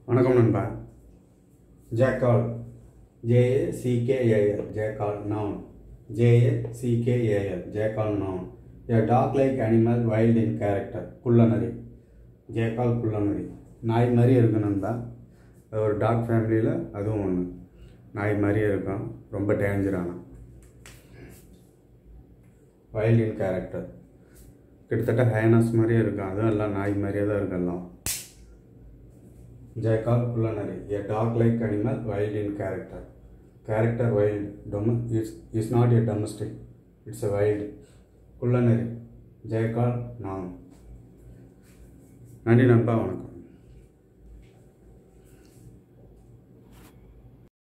வணக்கம் நண்பா jackal J A C K A L jackal noun J A C K A L jackal noun a dog like animal wild in character குள்ளநரி jackal குள்ளநரி நாய் மாதிரி இருக்கும் நண்பா அது ஒரு டாக் ஃபேமிலியில் அதுவும் ஒன்று நாய் மாதிரியே இருக்கும் ரொம்ப டேஞ்சரான வைல்ட் இன் கேரக்டர் கிட்டத்தட்ட ஹைனஸ் மாதிரியே இருக்கும் அதுவும் எல்லாம் நாய் மாதிரியே தான் இருக்கும் எல்லாம் ஜேக்கால் குள்ளநரி a dog like animal wild in character character wild dom- is, is not a domestic it's a wild குள்ளநரி ஜெயக்கால் நான் நன்றி நண்பா வணக்கம்